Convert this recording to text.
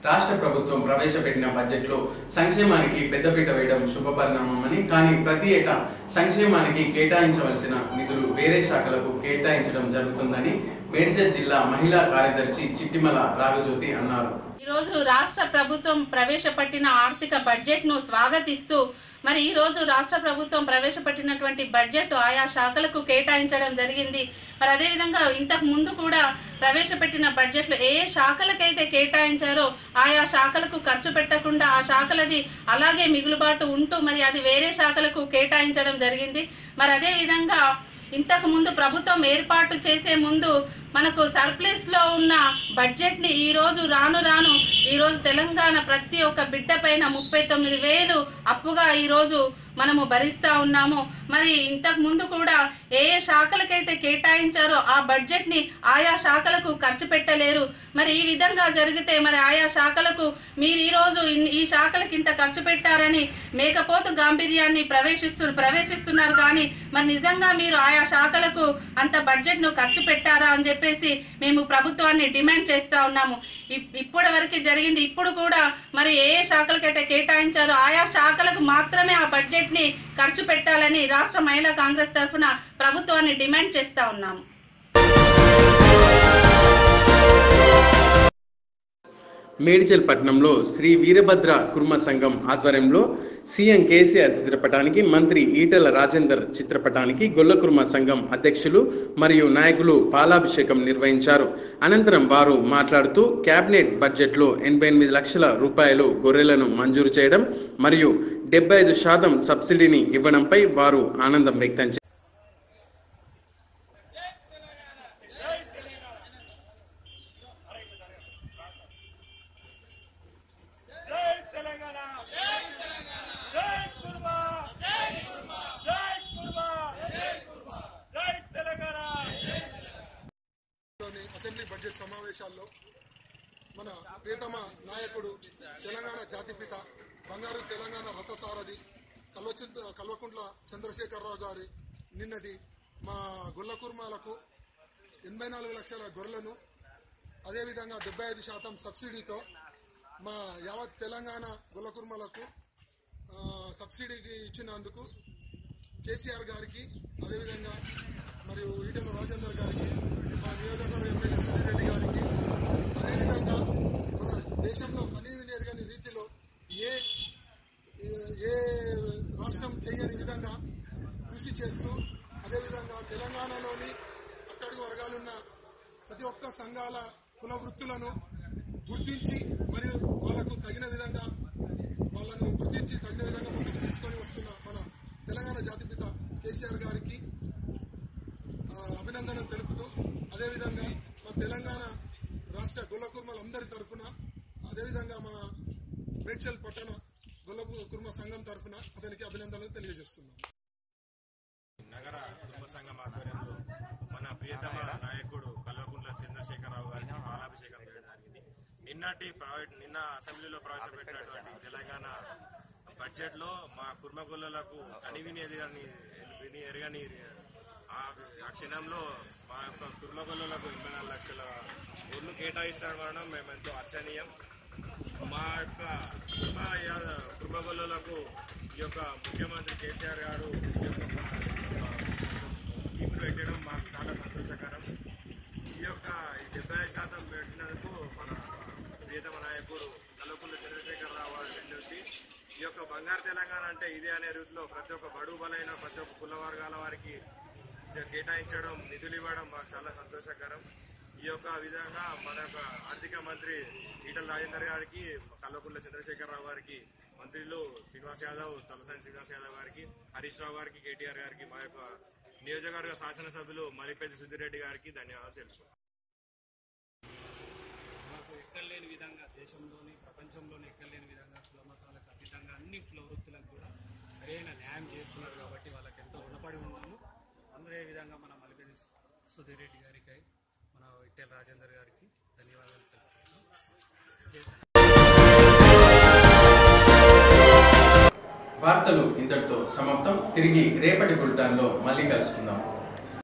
రాష్ట్ర ప్రభుత్వం ప్రవేశపెట్టిన బడ్జెట్లో సంక్షేమానికి పెద్దపీట వేయడం శుభపరిణామమని కానీ ప్రతి ఏటా సంక్షేమానికి కేటాయించవలసిన నిధులు వేరే శాఖలకు కేటాయించడం జరుగుతుందని మేడ్చల్ జిల్లా మహిళా కార్యదర్శి చిట్టిమల రాగజ్యోతి అన్నారు ఈరోజు రాష్ట్ర ప్రభుత్వం ప్రవేశపెట్టిన ఆర్థిక బడ్జెట్ ను స్వాగతిస్తూ మరి ఈ రోజు రాష్ట్ర ప్రభుత్వం ప్రవేశపెట్టినటువంటి బడ్జెట్ ఆయా శాఖలకు కేటాయించడం జరిగింది మరి అదేవిధంగా ఇంతకు ముందు కూడా ప్రవేశపెట్టిన బడ్జెట్లు ఏ ఏ శాఖలకైతే కేటాయించారో ఆయా శాఖలకు ఖర్చు పెట్టకుండా ఆ శాఖలది అలాగే మిగులుబాటు ఉంటూ మరి అది వేరే శాఖలకు కేటాయించడం జరిగింది మరి అదే విధంగా ఇంతకు ముందు ప్రభుత్వం ఏర్పాటు చేసే ముందు మనకు సర్ప్లస్ లో ఉన్న బడ్జెట్ ని ఈ రోజు రాను రాను ఈ రోజు తెలంగాణ ప్రతి ఒక్క బిడ్డ పైన ముప్పై తొమ్మిది వేలు అప్పుగా ఈ రోజు మనము భరిస్తా ఉన్నాము మరి ఇంతకు ముందు కూడా ఏ ఏ శాఖలకైతే కేటాయించారో ఆ బడ్జెట్ ని ఆయా శాఖలకు ఖర్చు పెట్టలేరు మరి ఈ విధంగా జరిగితే మరి ఆయా శాఖలకు మీరు ఈ రోజు ఇన్- ఈ శాఖలకు ఇంత ఖర్చు పెట్టారని మేకపోతు గాంభీర్యాన్ని ప్రవేశిస్తు ప్రవేశిస్తున్నారు కానీ మరి నిజంగా మీరు ఆయా శాఖలకు అంత బడ్జెట్ ను ఖర్చు పెట్టారా అని చెప్పేసి మేము ప్రభుత్వాన్ని డిమాండ్ చేస్తా ఉన్నాము ఇప్- ఇప్పటి వరకు జరిగింది ఇప్పుడు కూడా మరి ఏ ఏ శాఖలకైతే కేటాయించారో ఆయా శాఖలకు మాత్రమే ఆ బడ్జెట్ ని ఖర్చు పెట్టాలని రాష్ట్ర మహిళా కాంగ్రెస్ తరఫున ప్రభుత్వాన్ని డిమాండ్ చేస్తా ఉన్నాము మేడ్చల్ పట్టణంలో శ్రీ వీరభద్ర కుర్మ సంఘం ఆధ్వర్యంలో సీఎం కేసీఆర్ చిత్రపటానికి మంత్రి ఈటెల రాజేందర్ చిత్రపటానికి గొల్లకుర్మ సంఘం అధ్యక్షులు మరియు నాయకులు పాలాభిషేకం నిర్వహించారు అనంతరం వారు మాట్లాడుతూ కేబినెట్ బడ్జెట్లో ఎనభై ఎనిమిది లక్షల రూపాయలు గొర్రెలను మంజూరు చేయడం మరియు డెబ్బై ఐదు శాతం సబ్సిడీని ఇవ్వడంపై వారు ఆనందం వ్యక్తం చేశారు జై తెలంగాణ జై జై కుర్మా జై కుర్మా జై కుర్మా జై కుర్మా జై తెలంగాణ లోని అసెంబ్లీ బడ్జెట్ సమావేశాల్లో మన ప్రియతమ నాయకుడు తెలంగాణ జాతిపిత బంగారు తెలంగాణ రథసారథి కల్వచి కల్వకుంట్ల చంద్రశేఖరరావు గారి నిన్నటి మా గొల్ల కుర్మాలకు ఎనభై నాలుగు లక్షల గొర్రెలను అదేవిధంగా డెబ్బై ఐదు శాతం సబ్సిడీతో మా యావత్ తెలంగాణ గొల్ల కుర్మలకు ఆ, సబ్సిడీకి ఇచ్చినందుకు కేసీఆర్ గారికి అదేవిధంగా మరియు ఈటెల రాజేందర్ గారికి మా నియోజకవర్గ ఎమ్మెల్యే సుధీర్ రెడ్డి గారికి అదేవిధంగా మన దేశంలో కనీవిని ఎరగని రీతిలో ఏ ఏ- ఏ రాష్ట్రం చేయని విధంగా కృషి చేస్తూ అదేవిధంగా తెలంగాణలోని అట్టడుగు వర్గాలున్న ప్రతి ఒక్క సంఘాల కుల వృత్తులను గుర్తించి మరియు వాళ్ళకు తగిన విధంగా వాళ్ళను గుర్తించి తగిన విధంగా ముందుకు తీసుకొని వస్తున్న మన తెలంగాణ జాతిపిత కేసీఆర్ గారికి ఆ, అభినందనలు తెలుపుతూ అదేవిధంగా మా తెలంగాణ రాష్ట్ర గొల్ల కుర్మలందరి తరఫున అదేవిధంగా మా మేడ్చల్ పట్టణ గొల్ల కుర్మ సంఘం తరఫున అతనికి అభినందనలు తెలియజేస్తున్నాం నగర కుటుంబ సంఘం ఆధ్వర్యంలో మన ప్రియతమ నాయకుడు కల్వకుంట్ల చంద్రశేఖరరావు గారికి పాలాభిషేకం చేయడం జరిగింది నిన్నటి ప్రైవేట్ నిన్న అసెంబ్లీలో ప్రవేశపెట్టినటువంటి తెలంగాణ బడ్జెట్ లో మా కుర్మగొల్లలకు అనివిని ఎరగని విని ఎరగని ఆ ఆ క్షణంలో మా యొక్క కుర్మగొల్లలకు ఎనభై నాలుగు లక్షల ఊర్లు కేటాయిస్తామనడం మేము ఎంతో హర్షణీయం మా యొక్క కుటుంబ కుటుంబలకు ఈ యొక్క ముఖ్యమంత్రి కేసీఆర్ గారు ఈ యొక్క స్కీమ్ పెట్టడం మాకు చాలా సంతోషకరం ఈ యొక్క ఈ డెబ్బై ఐదు శాతం పెట్టినందుకు మన ప్రియతమ నాయకుడు కల్వకుంట్ల చంద్రశేఖరరావు గారు వెన్నుంది ఈ యొక్క బంగారు తెలంగాణ అంటే ఇదే అనే రీతిలో ప్రతి ఒక్క బడుగు బలైన ప్రతి ఒక్క కుల వర్గాల వారికి చే- కేటాయించడం నిధులు ఇవ్వడం మాకు చాలా సంతోషకరం ఈ యొక్క విధంగా మన యొక్క ఆర్థిక మంత్రి ఈటల రాజేందర్ గారికి కల్వకుంట్ల చంద్రశేఖరరావు గారికి మంత్రులు శ్రీనివాస్ యాదవ్ తలసాని శ్రీనివాస్ యాదవ్ గారికి హరీష్ రావు గారికి కేటీఆర్ గారికి మా యొక్క నియోజకవర్గ శాసనసభ్యులు మలిపేది సుధిరెడ్డి గారికి ధన్యవాదాలు తెలుపుతున్నాను మనకు ఎక్కడ లేని విధంగా దేశంలోని ప్రపంచంలోని ఎక్కడ లేని విధంగా కుల మతాలకు అతీతంగా అన్ని కుల వృత్తులకు కూడా సరైన న్యాయం చేస్తున్నారు కాబట్టి వాళ్ళకి ఎంతో రుణపడి ఉన్నాము అందరూ ఏ విధంగా మన మలిపేది సుధీర్ రెడ్డి గారికి మన ఇట్టెల రాజేందర్ గారికి ధన్యవాదాలు తెలుపుతున్నాను జై తెలంగాణ. వార్తలు ఇంతటితో సమాప్తం తిరిగి రేపటి బులెటిన్లో మళ్ళీ కలుసుకుందాం